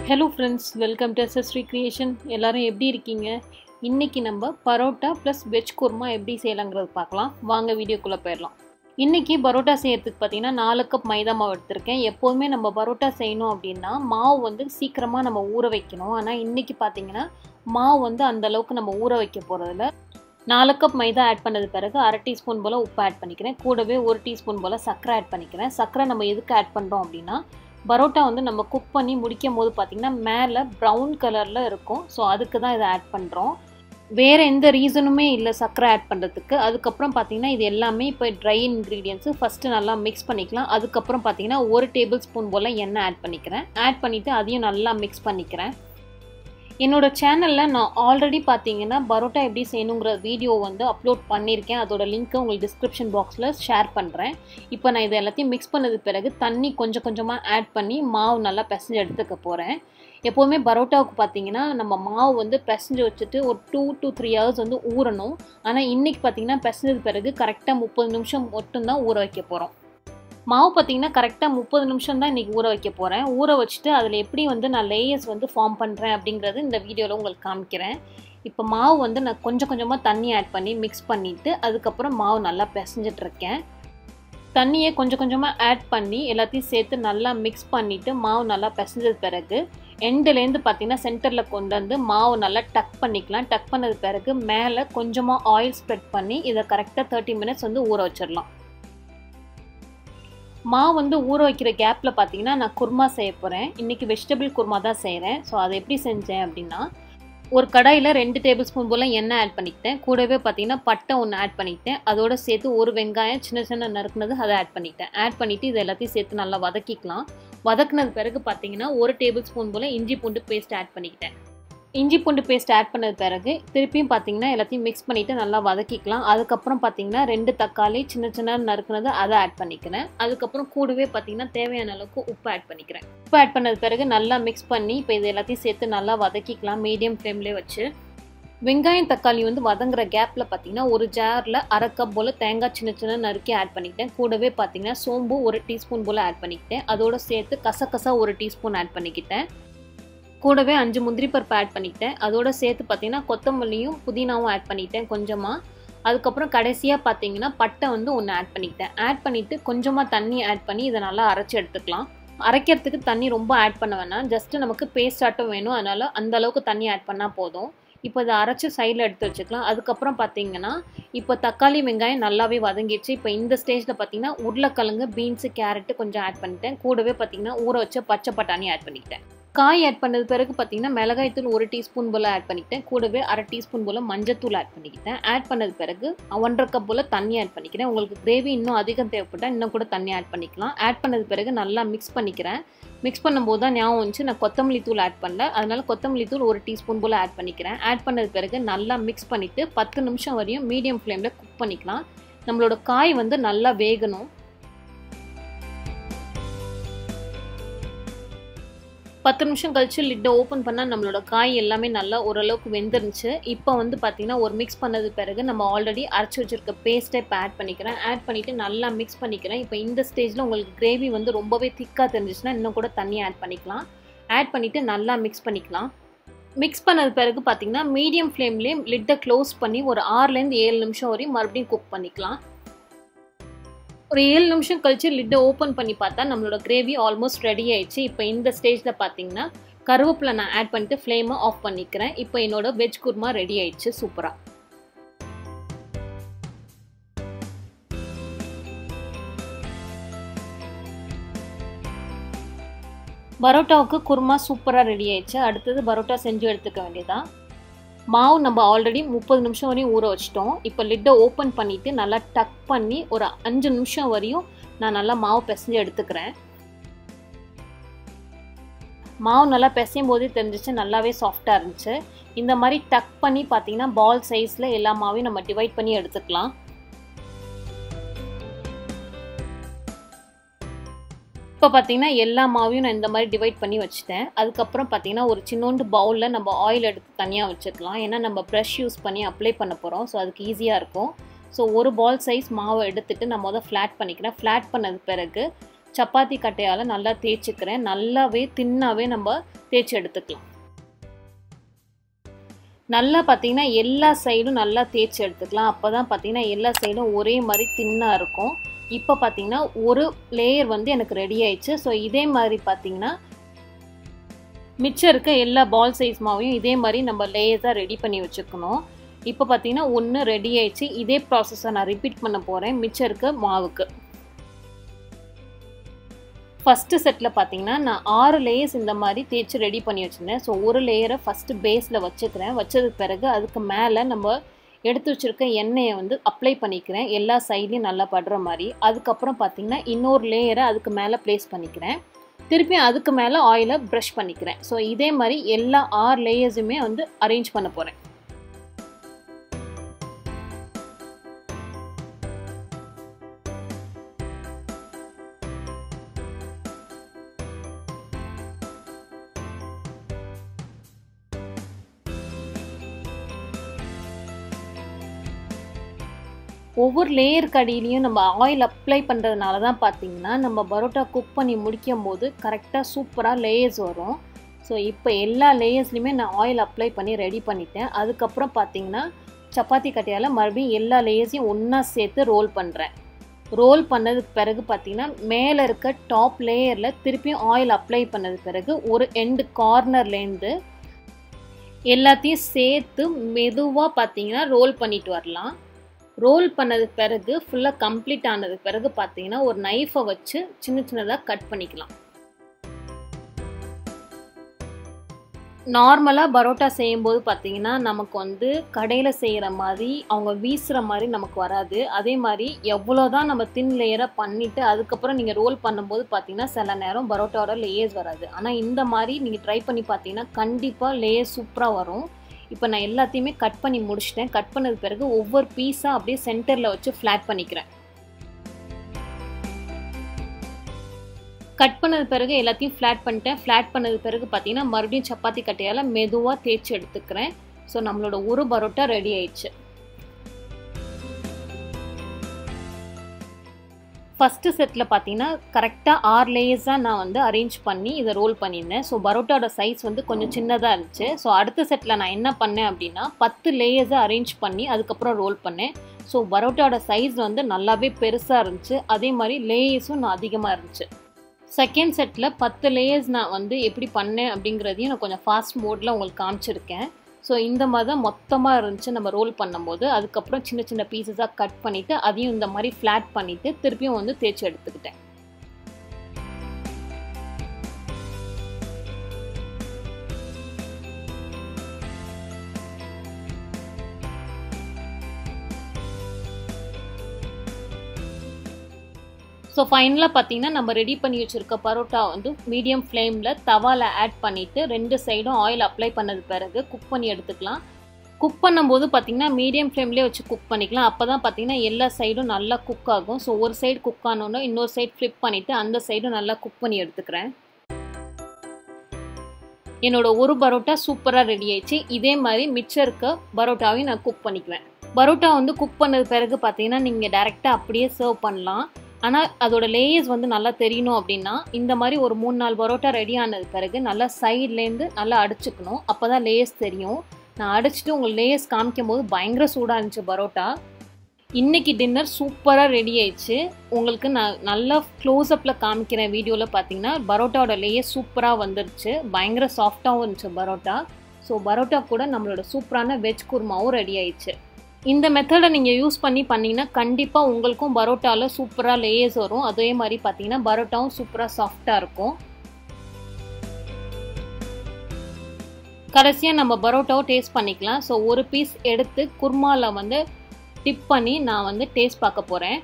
hello friends welcome to SSri creation எல்லாரும் எப்படி இருக்கீங்க இன்றைக்கி நம்ம பரோட்டா ப்ளஸ் வெஜ் குருமா எப்படி செய்யலாங்கிறது பார்க்கலாம் வாங்க வீடியோக்குள்ளே போயிடலாம் இன்றைக்கி பரோட்டா செய்கிறதுக்கு பார்த்தீங்கன்னா நாலு கப் மைதா மாவு எடுத்திருக்கேன் எப்போதுமே நம்ம பரோட்டா செய்யணும் அப்படின்னா மாவு வந்து சீக்கிரமாக நம்ம ஊற வைக்கணும் ஆனால் இன்றைக்கி பார்த்தீங்கன்னா மாவு வந்து அந்த அளவுக்கு நம்ம ஊற வைக்க போகிறதில்ல நாலு கப் மைதா ஆட் பண்ணது பிறகு அரை டீஸ்பூன் போல் உப்பு ஆட் பண்ணிக்கிறேன் கூடவே ஒரு டீஸ்பூன் போல் சர்க்கரை ஆட் பண்ணிக்கிறேன் சர்க்கரை நம்ம எதுக்கு ஆட் பண்ணுறோம் அப்படின்னா பரோட்டா வந்து நம்ம குக் பண்ணி முடிக்கும் போது பார்த்திங்கன்னா மேலே ப்ரௌன் கலரில் இருக்கும் ஸோ அதுக்கு தான் இதை ஆட் பண்ணுறோம் வேறு எந்த ரீசனுமே இல்லை சர்க்கரை ஆட் பண்ணுறதுக்கு அதுக்கப்புறம் பார்த்திங்கன்னா இது எல்லாமே இப்போ ட்ரை இன்க்ரீடியன்ஸு ஃபஸ்ட்டு நல்லா மிக்ஸ் பண்ணிக்கலாம் அதுக்கப்புறம் பார்த்திங்கன்னா ஒரு டேபிள் ஸ்பூன் போல் எண்ணெய் ஆட் பண்ணிக்கிறேன் ஆட் பண்ணிவிட்டு அதையும் நல்லா மிக்ஸ் பண்ணிக்கிறேன் என்னோட சேனலில் நான் ஆல்ரெடி பார்த்தீங்கன்னா பரோட்டா எப்படி செய்யணுங்கிற வீடியோ வந்து அப்லோட் பண்ணியிருக்கேன் அதோட லிங்க்கை உங்களுக்கு டிஸ்கிரிப்ஷன் பாக்ஸில் ஷேர் பண்ணுறேன் இப்போ நான் இது எல்லாத்தையும் மிக்ஸ் பண்ணது பிறகு தண்ணி கொஞ்சம் கொஞ்சமாக ஆட் பண்ணி மாவு நல்லா பிசைஞ்சு எடுத்துக்க போகிறேன் எப்போவுமே பரோட்டாவுக்கு பார்த்தீங்கன்னா நம்ம மாவு வந்து பிசைஞ்சு வச்சுட்டு ஒரு டூ டு த்ரீ ஹவர்ஸ் வந்து ஊறணும் ஆனால் இன்றைக்கி பார்த்தீங்கன்னா பிசைஞ்சது பிறகு கரெக்டாக முப்பது நிமிஷம் மட்டும்தான் ஊற வைக்க போகிறோம் மாவு பார்த்தீங்கன்னா கரெக்டாக முப்பது நிமிஷம் தான் இன்றைக்கி ஊற வைக்க போகிறேன் ஊற வச்சுட்டு அதில் எப்படி வந்து நான் லேயர்ஸ் வந்து ஃபார்ம் பண்ணுறேன் அப்படிங்கிறது இந்த வீடியோவில் உங்களுக்கு காமிக்கிறேன் இப்போ மாவு வந்து நான் கொஞ்சம் கொஞ்சமாக தண்ணி ஆட் பண்ணி மிக்ஸ் பண்ணிவிட்டு அதுக்கப்புறம் மாவு நல்லா பிசைஞ்சிட்ருக்கேன் தண்ணியை கொஞ்சம் கொஞ்சமாக ஆட் பண்ணி எல்லாத்தையும் சேர்த்து நல்லா மிக்ஸ் பண்ணிவிட்டு மாவு நல்லா பிசைஞ்சது பிறகு எண்டுலேருந்து பார்த்தீங்கன்னா சென்டரில் கொண்டு வந்து மாவு நல்லா டக் பண்ணிக்கலாம் டக் பண்ணது பிறகு மேலே கொஞ்சமாக ஆயில் ஸ்ப்ரெட் பண்ணி இதை கரெக்டாக தேர்ட்டி மினிட்ஸ் வந்து ஊற வச்சிடலாம் மாவு வந்து ஊற வைக்கிற கேப்பில் பார்த்தீங்கன்னா நான் குருமா செய்ய போகிறேன் இன்றைக்கி வெஜிடபிள் குருமா தான் செய்கிறேன் ஸோ அதை எப்படி செஞ்சேன் அப்படின்னா ஒரு கடாயில் ரெண்டு டேபிள் ஸ்பூன் போல் எண்ணெய் ஆட் பண்ணிக்கிட்டேன் கூடவே பார்த்தீங்கன்னா பட்டை ஒன்று ஆட் பண்ணிக்கிட்டேன் அதோடு சேர்த்து ஒரு வெங்காயம் சின்ன சின்ன நறுக்குனது அதை ஆட் பண்ணிக்கிட்டேன் ஆட் பண்ணிவிட்டு இது எல்லாத்தையும் சேர்த்து நல்லா வதக்கிக்கலாம் வதக்குனது பிறகு பார்த்தீங்கன்னா ஒரு டேபிள் ஸ்பூன் போல் இஞ்சி பூண்டு பேஸ்ட் ஆட் பண்ணிக்கிட்டேன் இஞ்சி பூண்டு பேஸ்ட் ஆட் பண்ணது பிறகு திருப்பியும் பார்த்தீங்கன்னா எல்லாத்தையும் மிக்ஸ் பண்ணிவிட்டு நல்லா வதக்கிக்கலாம் அதுக்கப்புறம் பார்த்தீங்கன்னா ரெண்டு தக்காளி சின்ன சின்ன நறுக்குனது அதை ஆட் பண்ணிக்கிறேன் அதுக்கப்புறம் கூடவே பார்த்தீங்கன்னா தேவையான அளவுக்கு உப்பு ஆட் பண்ணிக்கிறேன் உப்பு ஆட் பண்ணது பிறகு நல்லா மிக்ஸ் பண்ணி இப்போ இது எல்லாத்தையும் சேர்த்து நல்லா வதக்கிக்கலாம் மீடியம் ஃப்ளேம்லேயே வச்சு வெங்காயம் தக்காளி வந்து வதங்குற கேப்பில் பார்த்தீங்கன்னா ஒரு ஜாரில் அரை கப் போல் தேங்காய் சின்ன சின்ன நறுக்கி ஆட் பண்ணிக்கிட்டேன் கூடவே பார்த்தீங்கன்னா சோம்பு ஒரு டீஸ்பூன் போல் ஆட் பண்ணிக்கிட்டேன் அதோடு சேர்த்து கசகசா ஒரு டீஸ்பூன் ஆட் பண்ணிக்கிட்டேன் கூடவே அஞ்சு முந்திரி பருப்பு ஆட் பண்ணிக்கிட்டேன் அதோட சேர்த்து பார்த்தீங்கன்னா கொத்தமல்லியும் புதினாவும் ஆட் பண்ணிக்கிட்டேன் கொஞ்சமாக அதுக்கப்புறம் கடைசியாக பார்த்தீங்கன்னா பட்டை வந்து ஒன்று ஆட் பண்ணிக்கிட்டேன் ஆட் பண்ணிவிட்டு கொஞ்சமாக தண்ணி ஆட் பண்ணி இதை நல்லா அரைச்சி எடுத்துக்கலாம் அரைக்கிறதுக்கு தண்ணி ரொம்ப ஆட் பண்ண வேணாம் ஜஸ்ட்டு நமக்கு பேஸ்ட் ஆட்டம் வேணும் அதனால் அந்த அளவுக்கு தண்ணி ஆட் பண்ணால் போதும் இப்போ இதை அரைச்சி சைடில் எடுத்து வச்சுக்கலாம் அதுக்கப்புறம் பார்த்தீங்கன்னா இப்போ தக்காளி வெங்காயம் நல்லாவே வதங்கிடுச்சு இப்போ இந்த ஸ்டேஜில் பார்த்தீங்கன்னா உருளைக்கிழங்கு பீன்ஸு கேரட்டு கொஞ்சம் ஆட் பண்ணிட்டேன் கூடவே பார்த்தீங்கன்னா ஊற வச்ச பச்சை பட்டாணி ஆட் பண்ணிக்கிட்டேன் காய் ஆட் பண்ணது பிறகு பார்த்தீங்கன்னா மிளகாய்த்தூள் ஒரு டீஸ்பூன் போல் ஆட் பண்ணிக்கிட்டேன் கூடவே அரை டீஸ்பூன் போல் மஞ்சத்தூள் ஆட் பண்ணிக்கிட்டேன் ஆட் பண்ணது பிறகு ஒன்றரை கப் போல் தண்ணி ஆட் பண்ணிக்கிறேன் உங்களுக்கு கிரேவி இன்னும் அதிகம் தேவைப்பட்டால் இன்னும் கூட தண்ணி ஆட் பண்ணிக்கலாம் ஆட் பண்ணது பிறகு நல்லா மிக்ஸ் பண்ணிக்கிறேன் மிக்ஸ் பண்ணும்போது தான் ஞாபகம் வந்துச்சு நான் கொத்தமல்லி தூள் ஆட் பண்ணல அதனால கொத்தமல்லி தூள் ஒரு டீஸ்பூன் போல் ஆட் பண்ணிக்கிறேன் ஆட் பண்ணது பிறகு நல்லா மிக்ஸ் பண்ணிவிட்டு பத்து நிமிஷம் வரையும் மீடியம் ஃப்ளேமில் குக் பண்ணிக்கலாம் நம்மளோட காய் வந்து நல்லா வேகணும் பத்து நிமிஷம் கழிச்சு லிட்டை ஓப்பன் பண்ணால் நம்மளோட காய் எல்லாமே நல்லா ஓரளவுக்கு வெந்துருந்துச்சு இப்போ வந்து பார்த்திங்கன்னா ஒரு மிக்ஸ் பண்ணது பிறகு நம்ம ஆல்ரெடி அரைச்சி வச்சுருக்க பேஸ்ட்டை இப்போ ஆட் பண்ணிக்கிறேன் ஆட் பண்ணிவிட்டு நல்லா மிக்ஸ் பண்ணிக்கிறேன் இப்போ இந்த ஸ்டேஜில் உங்களுக்கு கிரேவி வந்து ரொம்பவே திக்காக தெரிஞ்சிச்சுன்னா இன்னும் கூட தண்ணி ஆட் பண்ணிக்கலாம் ஆட் பண்ணிவிட்டு நல்லா மிக்ஸ் பண்ணிக்கலாம் மிக்ஸ் பண்ணது பிறகு பார்த்திங்கன்னா மீடியம் ஃப்ளேம்லேயே லிட்டை க்ளோஸ் பண்ணி ஒரு ஆறுலேருந்து ஏழு நிமிஷம் வரையும் மறுபடியும் குக் பண்ணிக்கலாம் ஒரு ஏழு நிமிஷம் கழிச்சு லிட்டை ஓப்பன் பண்ணி பார்த்தா நம்மளோட கிரேவி ஆல்மோஸ்ட் ரெடி ஆயிடுச்சு இப்போ இந்த ஸ்டேஜில் பார்த்தீங்கன்னா கருவேப்பிலை நான் ஆட் பண்ணிட்டு ஃப்ளேமை ஆஃப் பண்ணிக்கிறேன் இப்போ என்னோட வெஜ் குருமா ரெடி ஆயிடுச்சு சூப்பராக பரோட்டாவுக்கு குருமா சூப்பராக ரெடி ஆயிடுச்சு அடுத்தது பரோட்டா செஞ்சு எடுத்துக்க வேண்டியதான் மாவு நம்ம ஆல்ரெடி முப்பது நிமிஷம் வரையும் ஊற வச்சிட்டோம் இப்போ லிட்டை ஓப்பன் பண்ணிவிட்டு நல்லா டக் பண்ணி ஒரு அஞ்சு நிமிஷம் வரையும் நான் நல்லா மாவு பிசைஞ்சு எடுத்துக்கிறேன் மாவு நல்லா பிசையும் போதே தெரிஞ்சிச்சு நல்லாவே சாஃப்டாக இருந்துச்சு இந்த மாதிரி டக் பண்ணி பார்த்தீங்கன்னா பால் சைஸில் எல்லா மாவையும் நம்ம டிவைட் பண்ணி எடுத்துக்கலாம் இப்போ பார்த்தீங்கன்னா எல்லா மாவையும் நான் இந்த மாதிரி டிவைட் பண்ணி வச்சுட்டேன் அதுக்கப்புறம் பார்த்தீங்கன்னா ஒரு சின்னோண்டு பவுலில் நம்ம ஆயில் எடுத்து தனியாக வச்சுக்கலாம் ஏன்னா நம்ம ப்ரஷ் யூஸ் பண்ணி அப்ளை பண்ண போகிறோம் ஸோ அதுக்கு ஈஸியாக இருக்கும் ஸோ ஒரு பால் சைஸ் மாவை எடுத்துகிட்டு நான் மொதல் ஃப்ளாட் பண்ணிக்கிறேன் ஃப்ளாட் பண்ணது பிறகு சப்பாத்தி கட்டையால் நல்லா தேய்ச்சிக்கிறேன் நல்லாவே தின்னாவே நம்ம தேய்ச்சி எடுத்துக்கலாம் நல்லா பார்த்தீங்கன்னா எல்லா சைடும் நல்லா தேய்ச்சி எடுத்துக்கலாம் அப்போ தான் பார்த்தீங்கன்னா எல்லா சைடும் ஒரே மாதிரி தின்னாக இருக்கும் இப்போ பார்த்தீங்கன்னா ஒரு லேயர் வந்து எனக்கு ரெடி ஆயிடுச்சு ஸோ இதே மாதிரி பார்த்தீங்கன்னா மிச்சம் இருக்க எல்லா பால் சைஸ் மாவையும் இதே மாதிரி நம்ம லேயர்ஸாக ரெடி பண்ணி வச்சுக்கணும் இப்போ பார்த்தீங்கன்னா ஒன்று ரெடி ஆயிடுச்சு இதே ப்ராசஸை நான் ரிப்பீட் பண்ண போகிறேன் மிச்சம் இருக்க மாவுக்கு ஃபஸ்ட்டு செட்டில் பார்த்தீங்கன்னா நான் ஆறு லேயர்ஸ் இந்த மாதிரி தேய்ச்சி ரெடி பண்ணி வச்சுருந்தேன் ஸோ ஒரு லேயரை ஃபஸ்ட்டு பேஸில் வச்சுக்கிறேன் வச்சதுக்கு பிறகு அதுக்கு மேலே நம்ம எடுத்து வச்சுருக்க எண்ணெயை வந்து அப்ளை பண்ணிக்கிறேன் எல்லா சைட்லேயும் நல்லா படுற மாதிரி அதுக்கப்புறம் பார்த்தீங்கன்னா இன்னொரு லேயரை அதுக்கு மேலே ப்ளேஸ் பண்ணிக்கிறேன் திருப்பி அதுக்கு மேலே ஆயிலை ப்ரஷ் பண்ணிக்கிறேன் ஸோ இதே மாதிரி எல்லா ஆறு லேயர்ஸுமே வந்து அரேஞ்ச் பண்ண போகிறேன் ஒவ்வொரு லேயர் கடியிலையும் நம்ம ஆயில் அப்ளை பண்ணுறதுனால தான் பார்த்தீங்கன்னா நம்ம பரோட்டா குக் பண்ணி முடிக்கும் போது கரெக்டாக சூப்பராக லேயர்ஸ் வரும் ஸோ இப்போ எல்லா லேயர்ஸ்லையுமே நான் ஆயில் அப்ளை பண்ணி ரெடி பண்ணிட்டேன் அதுக்கப்புறம் பார்த்தீங்கன்னா சப்பாத்தி கட்டையால் மறுபடியும் எல்லா லேயர்ஸையும் ஒன்றா சேர்த்து ரோல் பண்ணுறேன் ரோல் பண்ணதுக்கு பிறகு பார்த்தீங்கன்னா மேலே இருக்க டாப் லேயரில் திருப்பியும் ஆயில் அப்ளை பண்ணது பிறகு ஒரு எண்டு கார்னர்லேருந்து எல்லாத்தையும் சேர்த்து மெதுவாக பார்த்தீங்கன்னா ரோல் பண்ணிட்டு வரலாம் ரோல் பண்ணது பிறகு ஃபுல்லாக கம்ப்ளீட் ஆனது பிறகு பார்த்தீங்கன்னா ஒரு நைஃபை வச்சு சின்ன சின்னதாக கட் பண்ணிக்கலாம் நார்மலாக பரோட்டா செய்யும்போது பார்த்தீங்கன்னா நமக்கு வந்து கடையில் செய்கிற மாதிரி அவங்க வீசுகிற மாதிரி நமக்கு வராது அதே மாதிரி எவ்வளோ தான் நம்ம தின் லேயராக பண்ணிவிட்டு அதுக்கப்புறம் நீங்கள் ரோல் பண்ணும்போது பார்த்தீங்கன்னா சில நேரம் பரோட்டாவோட லேயர்ஸ் வராது ஆனால் இந்த மாதிரி நீங்கள் ட்ரை பண்ணி பார்த்தீங்கன்னா கண்டிப்பாக லேயர் சூப்பராக வரும் இப்போ நான் எல்லாத்தையுமே கட் பண்ணி முடிச்சிட்டேன் கட் பண்ணது பிறகு ஒவ்வொரு பீஸாக அப்படியே சென்டரில் வச்சு ஃப்ளாட் பண்ணிக்கிறேன் கட் பண்ணது பிறகு எல்லாத்தையும் ஃப்ளாட் பண்ணிட்டேன் ஃப்ளாட் பண்ணது பிறகு பார்த்தீங்கன்னா மறுபடியும் சப்பாத்தி கட்டையால் மெதுவாக தேய்ச்சி எடுத்துக்கிறேன் ஸோ நம்மளோட ஒரு பரோட்டா ரெடி ஆயிடுச்சு ஃபஸ்ட்டு செட்டில் பார்த்தீங்கன்னா கரெக்டாக ஆறு லேயர்ஸாக நான் வந்து அரேஞ்ச் பண்ணி இதை ரோல் பண்ணியிருந்தேன் ஸோ பரோட்டாவோட சைஸ் வந்து கொஞ்சம் சின்னதாக இருந்துச்சு ஸோ அடுத்த செட்டில் நான் என்ன பண்ணேன் அப்படின்னா பத்து லேயர்ஸாக அரேஞ்ச் பண்ணி அதுக்கப்புறம் ரோல் பண்ணேன் ஸோ பரோட்டாவோட சைஸ் வந்து நல்லாவே பெருசாக இருந்துச்சு அதே மாதிரி லேயர்ஸும் நான் அதிகமாக இருந்துச்சு செகண்ட் செட்டில் பத்து லேயர்ஸ் நான் வந்து எப்படி பண்ணேன் அப்படிங்கிறதையும் நான் கொஞ்சம் ஃபாஸ்ட் மோடில் உங்களுக்கு காமிச்சிருக்கேன் ஸோ இந்த மாதிரி தான் மொத்தமாக இருந்துச்சு நம்ம ரோல் பண்ணும்போது அதுக்கப்புறம் சின்ன சின்ன பீசஸாக கட் பண்ணிவிட்டு அதையும் இந்த மாதிரி ஃப்ளாட் பண்ணிவிட்டு திருப்பியும் வந்து தேய்ச்சி எடுத்துக்கிட்டேன் ஸோ ஃபைனலாக பார்த்தீங்கன்னா நம்ம ரெடி பண்ணி வச்சுருக்க பரோட்டா வந்து மீடியம் ஃப்ளேமில் தவாவில் ஆட் பண்ணிவிட்டு ரெண்டு சைடும் ஆயில் அப்ளை பண்ணது பிறகு குக் பண்ணி எடுத்துக்கலாம் குக் பண்ணும்போது பார்த்தீங்கன்னா மீடியம் ஃப்ளேம்லேயே வச்சு குக் பண்ணிக்கலாம் அப்போ தான் பார்த்தீங்கன்னா எல்லா சைடும் நல்லா குக் ஆகும் ஸோ ஒரு சைடு குக் ஆனோன்னா இன்னொரு சைடு ஃப்ளிப் பண்ணிவிட்டு அந்த சைடும் நல்லா குக் பண்ணி எடுத்துக்கிறேன் என்னோட ஒரு பரோட்டா சூப்பராக ரெடி ஆயிடுச்சு இதே மாதிரி மிச்சம் இருக்க பரோட்டாவையும் நான் குக் பண்ணிக்குவேன் பரோட்டா வந்து குக் பண்ணது பிறகு பார்த்தீங்கன்னா நீங்கள் டேரெக்டாக அப்படியே சர்வ் பண்ணலாம் ஆனால் அதோட லேயர்ஸ் வந்து நல்லா தெரியணும் அப்படின்னா இந்த மாதிரி ஒரு மூணு நாலு பரோட்டா ரெடி ஆனது பிறகு நல்லா சைட்லேருந்து நல்லா அடிச்சுக்கணும் அப்போ தான் லேயர்ஸ் தெரியும் நான் அடிச்சுட்டு உங்களுக்கு லேயர்ஸ் காமிக்கும் போது பயங்கர சூடாக இருந்துச்சு பரோட்டா இன்னைக்கு டின்னர் சூப்பராக ரெடி ஆயிடுச்சு உங்களுக்கு நான் நல்லா க்ளோஸ்அப்பில் காமிக்கிறேன் வீடியோவில் பார்த்தீங்கன்னா பரோட்டாவோட லேயர் சூப்பராக வந்துருச்சு பயங்கர சாஃப்டாகவும் இருந்துச்சு பரோட்டா ஸோ பரோட்டா கூட நம்மளோட சூப்பரான வெஜ் குருமாவும் ரெடி ஆயிடுச்சு இந்த மெத்தடை நீங்கள் யூஸ் பண்ணி பண்ணிங்கன்னா கண்டிப்பாக உங்களுக்கும் பரோட்டாவில் சூப்பராக லேயர்ஸ் வரும் அதே மாதிரி பார்த்தீங்கன்னா பரோட்டாவும் சூப்பராக சாஃப்டாக இருக்கும் கடைசியாக நம்ம பரோட்டாவும் டேஸ்ட் பண்ணிக்கலாம் ஸோ ஒரு பீஸ் எடுத்து குர்மாவில் வந்து டிப் பண்ணி நான் வந்து டேஸ்ட் பார்க்க போகிறேன்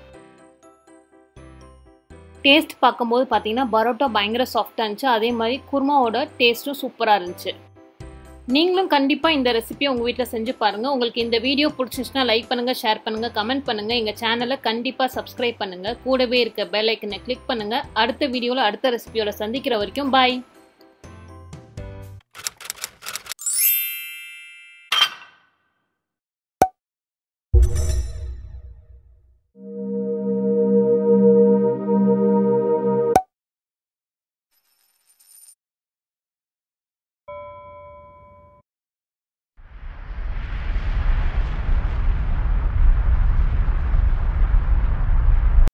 டேஸ்ட் பார்க்கும்போது பார்த்தீங்கன்னா பரோட்டா பயங்கர சாஃப்டாக இருந்துச்சு அதே மாதிரி குர்மாவோட டேஸ்ட்டும் சூப்பராக இருந்துச்சு நீங்களும் கண்டிப்பாக இந்த ரெசிபியை உங்கள் வீட்டில் செஞ்சு பாருங்கள் உங்களுக்கு இந்த வீடியோ பிடிச்சிருந்துச்சுன்னா லைக் பண்ணுங்கள் ஷேர் பண்ணுங்கள் கமெண்ட் பண்ணுங்கள் எங்கள் சேனலை கண்டிப்பாக சப்ஸ்கிரைப் பண்ணுங்கள் கூடவே இருக்க பெல் ஐக்கனை கிளிக் பண்ணுங்கள் அடுத்த வீடியோவில் அடுத்த ரெசிபியோட சந்திக்கிற வரைக்கும் பாய்